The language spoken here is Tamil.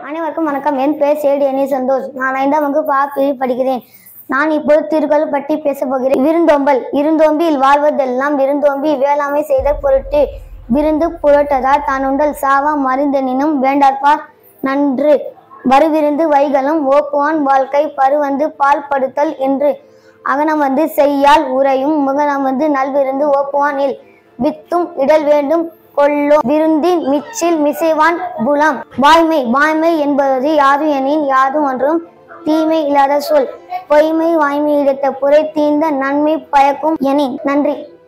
அனைவருக்கும் வணக்கம் என் பேர் சேடி அணி சந்தோஷ் நான் ஐந்தாம் வகுப்பு ஆ பிரிவு படிக்கிறேன் நான் இப்போது திருக்குறள் பற்றி பேசப் போகிறேன் விருந்தோம்பல் இருந்தோம்பியில் வாழ்வதெல்லாம் விருந்தோம்பி வேளாண்மை செய்த பொருட்டு விருந்து புரட்டதால் தானுண்டல் சாவா மருந்தெனினும் வேண்டார்பார் நன்று வருவிருந்து வைகளும் ஓப்புவான் வாழ்க்கை பருவந்து பால் படுத்தல் என்று அகனம் வந்து செய்யால் உரையும் முகனம் வந்து நல்விருந்து ஓப்புவான் இல் வித்தும் இடல் வேண்டும் கொள்ளோ விருந்தின் மிச்சில் மிசைவான் புலம் வாய்மை வாய்மை என்பது யாது எனின் யாதும் ஒன்றும் தீமை இல்லாத சொல் பொய்மை வாய்மை இடத்த புரை தீர்ந்த நன்மை பயக்கும் எனின் நன்றி